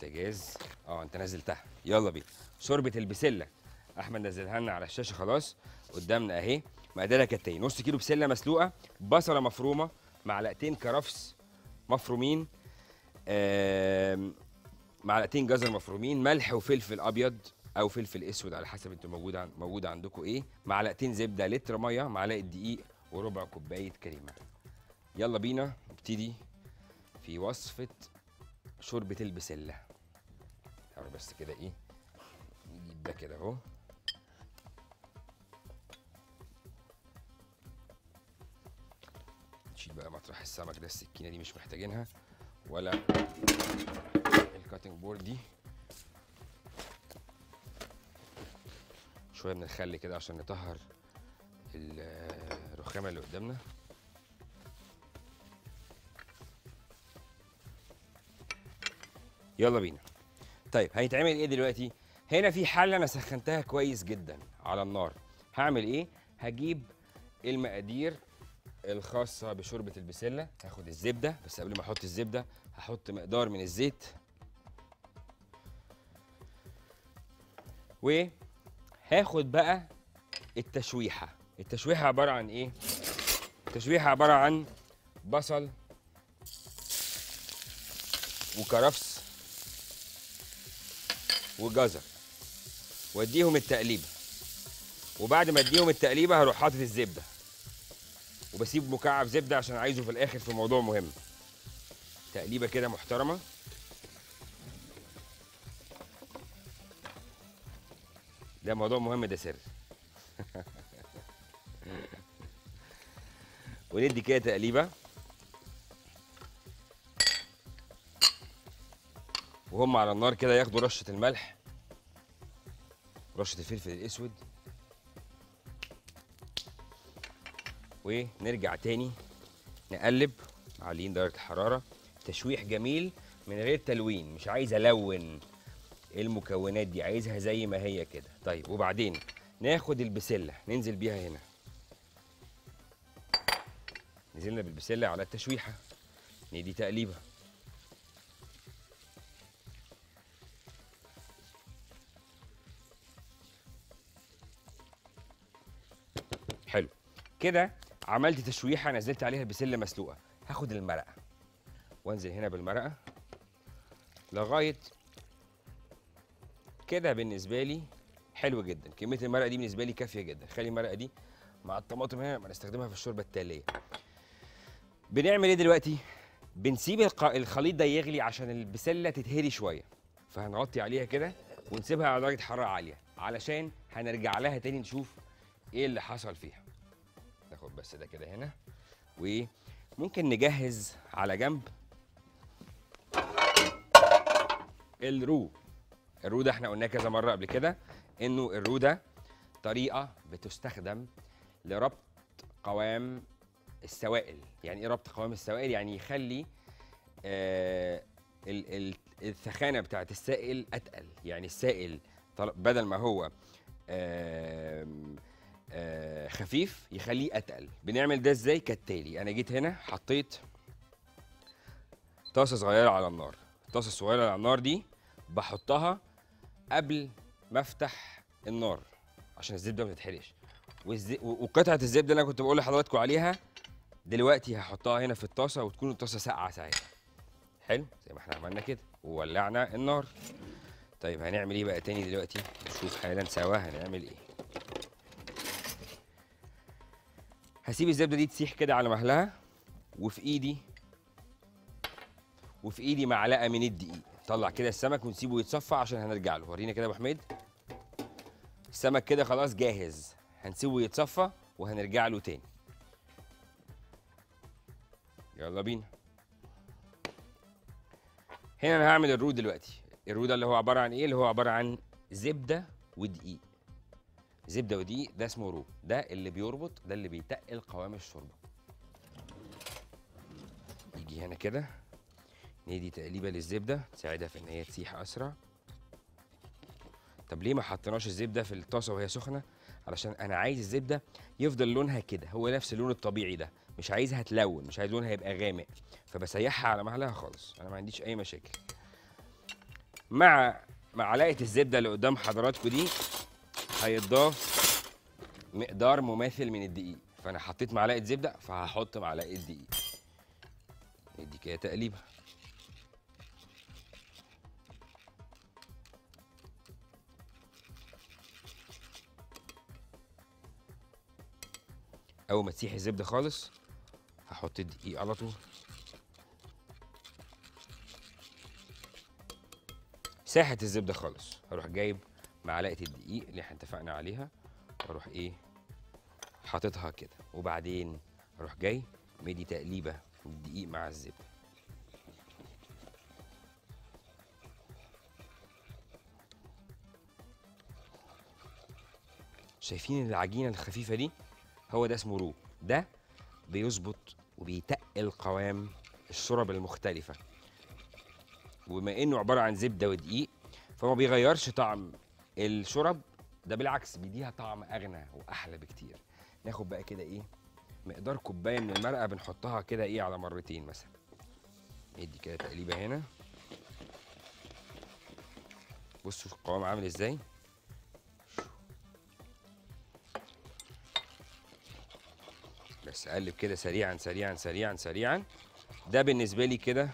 البوتاجاز اه انت نزلتها يلا بينا شوربه البسله احمد نزلها لنا على الشاشه خلاص قدامنا اهي مقاديرها كالتالي نص كيلو بسله مسلوقه بصله مفرومه معلقتين كرفس مفرومين آم، معلقتين جزر مفرومين ملح وفلفل ابيض او فلفل اسود على حسب انتوا موجود عن موجود عندكم ايه معلقتين زبده لتر ميه معلقه دقيق وربع كوبايه كريمه يلا بينا نبتدي في وصفه شوربه البسله تعالوا بس كده ايه نجيب ده كده اهو نشيل بقى مطرح السمك ده السكينه دي مش محتاجينها ولا الكاتنج بورد دي شويه من الخل كده عشان نطهر الرخامه اللي قدامنا يلا بينا طيب هيتعمل ايه دلوقتي هنا في حله انا سخنتها كويس جدا على النار هعمل ايه هجيب المقادير الخاصه بشوربه البسله هاخد الزبده بس قبل ما احط الزبده هحط مقدار من الزيت وهاخد بقى التشويحه التشويحه عباره عن ايه التشويحه عباره عن بصل وكرفس وجزر واديهم التقليبه وبعد ما اديهم التقليبه هروح حاطط الزبده وبسيب مكعب زبده عشان عايزه في الاخر في موضوع مهم تقليبه كده محترمه ده موضوع مهم ده سر وندي كده تقليبه وهم على النار كده ياخدوا رشه الملح رشه الفلفل الاسود ونرجع تاني نقلب عاليين درجه الحراره تشويح جميل من غير تلوين مش عايز الون المكونات دي عايزها زي ما هي كده طيب وبعدين ناخد البسله ننزل بيها هنا نزلنا بالبسله على التشويحه ندي تقليبه حلو كده عملت تشويحه نزلت عليها البسله مسلوقه هاخد المرقه وانزل هنا بالمرقه لغايه كده بالنسبه لي حلو جدا كميه المرقه دي بالنسبه لي كافيه جدا خلي المرقه دي مع الطماطم هنا ما نستخدمها في الشوربه التاليه بنعمل ايه دلوقتي بنسيب الق- الخليط ده يغلي عشان البسله تتهري شويه فهنغطي عليها كده ونسيبها على درجه حراره عاليه علشان هنرجع لها تاني نشوف ايه اللي حصل فيها ناخد بس ده كده هنا وممكن نجهز على جنب الرو الرو ده احنا قلناه كذا مره قبل كده انه الرو ده طريقه بتستخدم لربط قوام السوائل يعني ايه ربط قوام السوائل يعني يخلي آه ال- ال- الثخانه بتاعت السائل اتقل يعني السائل طل- بدل ما هو آم، آه خفيف يخليه اتقل بنعمل ده ازاي كالتالي انا جيت هنا حطيت طاسه صغيره على النار الطاسه الصغيره على النار دي بحطها قبل ما افتح النار عشان الزبده ما تتحرقش والزي... و- وقطعه الزبده اللي انا كنت بقول لحضراتكم عليها دلوقتي هحطها هنا في الطاسه وتكون الطاسه ساقعه ساعتها حلو زي ما احنا عملنا كده وولعنا النار طيب هنعمل ايه بقى تاني دلوقتي نشوف حالا سوا هنعمل ايه هسيب الزبده دي تسيح كده على مهلها وفي ايدي وفي ايدي معلقه من الدقيق طلع كده السمك ونسيبه يتصفى عشان هنرجع له ورينا كده يا ابو حميد السمك كده خلاص جاهز هنسيبه يتصفى وهنرجع له تاني يلا بينا هنا انا هعمل الرو دلوقتي الرو ده اللي هو عباره عن ايه اللي هو عباره عن زبده ودقيق زبده ودقيق ده اسمه رو ده اللي بيربط ده اللي بيتقل قوام الشوربه يجي هنا كده ندي تقليبه للزبده تساعدها في ان هي تسيح اسرع طب ليه ما حطيناش الزبده في الطاسه وهي سخنه علشان انا عايز الزبده يفضل لونها كده هو نفس اللون الطبيعي ده مش عايزها تلون مش عايز لونها يبقى غامق فبسيحها على مهلها خالص انا ما عنديش اي مشاكل مع معلقه الزبده اللي قدام حضراتكم دي هيتضاف مقدار مماثل من الدقيق فانا حطيت معلقه زبده فهحط معلقه دقيق ندي كده تقليبه اول ما تسيح الزبده خالص هحط الدقيق على طول ساحت الزبده خالص هروح جايب معلقه الدقيق اللي احنا اتفقنا عليها واروح ايه حاططها كده وبعدين اروح جاي مدي تقليبه الدقيق مع الزبده شايفين العجينه الخفيفه دي هو ده اسمه رو ده بيظبط وبيتقل قوام الشرب المختلفه وبما انه عباره عن زبده ودقيق فما بيغيرش طعم الشرب ده بالعكس بيديها طعم اغنى واحلى بكتير ناخد بقى كده ايه مقدار كوبايه من المرقه بنحطها كده ايه على مرتين مثلا ندي كده تقليبه هنا بصوا القوام عامل ازاي بس اقلب كده سريعا سريعا سريعا سريعا ده بالنسبه لي كده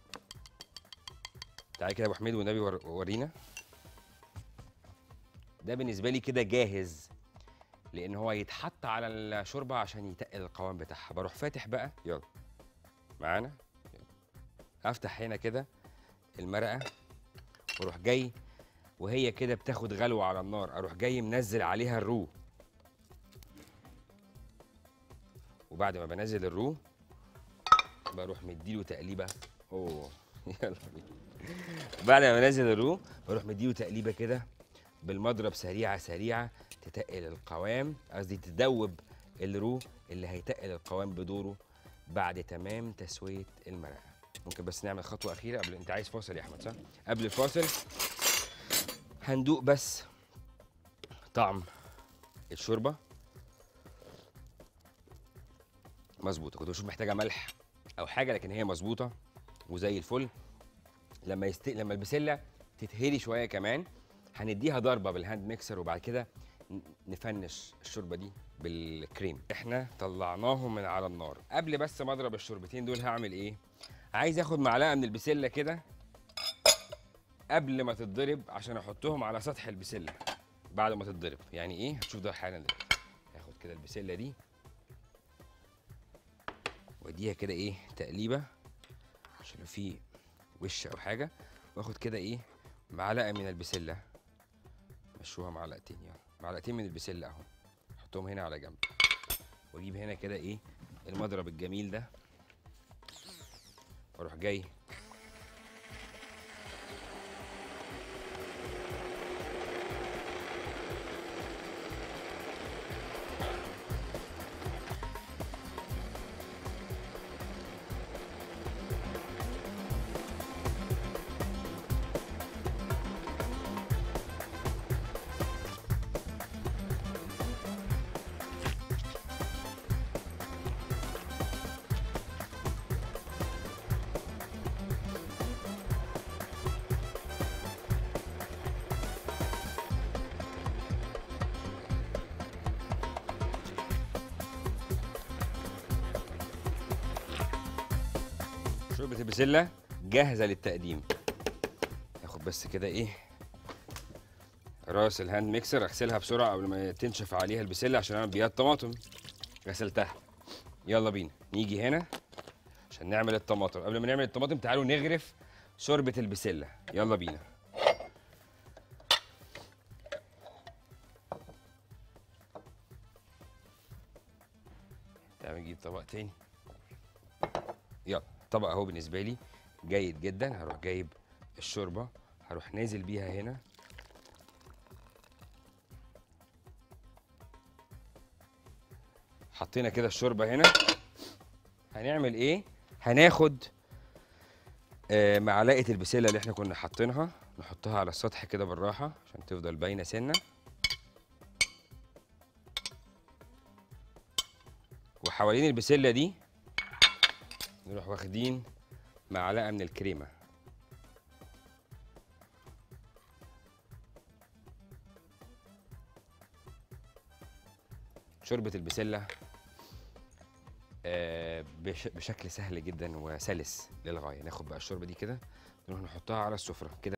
تعالى كده يا ابو حميد والنبي ور- ورينا ده بالنسبه لي كده جاهز لان هو يتحط على الشوربه عشان يتقل القوام بتاعها بروح فاتح بقى يلا معانا يلا. افتح هنا كده المرقه واروح جاي وهي كده بتاخد غلوه على النار اروح جاي منزل عليها الرو وبعد ما بنزل الرو بروح مديله تقليبه اوه يلا بينا بعد ما بنزل الرو بروح مديله تقليبه كده بالمضرب سريعه سريعه تتقل القوام قصدي تدوب الرو اللي هيتقل القوام بدوره بعد تمام تسويه المرقه ممكن بس نعمل خطوه اخيره قبل انت عايز فاصل يا احمد صح قبل الفاصل هندوق بس طعم الشوربه مظبوطه كنت بشوف محتاجه ملح او حاجه لكن هي مظبوطه وزي الفل لما يست... لما البسله تتهري شويه كمان هنديها ضربه بالهاند ميكسر وبعد كده ن- نفنش الشوربه دي بالكريم احنا طلعناهم من على النار قبل بس ما اضرب الشوربتين دول هعمل ايه عايز اخد معلقه من البسله كده قبل ما تتضرب عشان احطهم على سطح البسله بعد ما تتضرب يعني ايه هتشوف ده حالا دلوقتي هاخد كده البسله دي واديها كده ايه تقليبه عشان لو في وش او حاجه واخد كده ايه معلقه من البسله مشوها معلقتين يعني معلقتين من البسله اهو احطهم هنا على جنب واجيب هنا كده ايه المضرب الجميل ده واروح جاي شوربه البسله جاهزه للتقديم اخد بس كده ايه راس الهاند ميكسر اغسلها بسرعه قبل ما تنشف عليها البسله عشان اعمل بيها الطماطم غسلتها يلا بينا نيجي هنا عشان نعمل الطماطم قبل ما نعمل الطماطم تعالوا نغرف شوربه البسله يلا بينا تعالى نجيب طبق تاني يلا طبق اهو بالنسبه لي جيد جدا هروح جايب الشوربه هروح نازل بيها هنا حطينا كده الشوربه هنا هنعمل ايه هناخد آه معلقه البسله اللي احنا كنا حاطينها نحطها على السطح كده بالراحه عشان تفضل باينه سنه وحوالين البسله دي نروح واخدين معلقه من الكريمه شوربه البسله آه، بش- بشكل سهل جدا وسلس للغايه ناخد بقى الشوربه دي كده نروح نحطها على السفره كده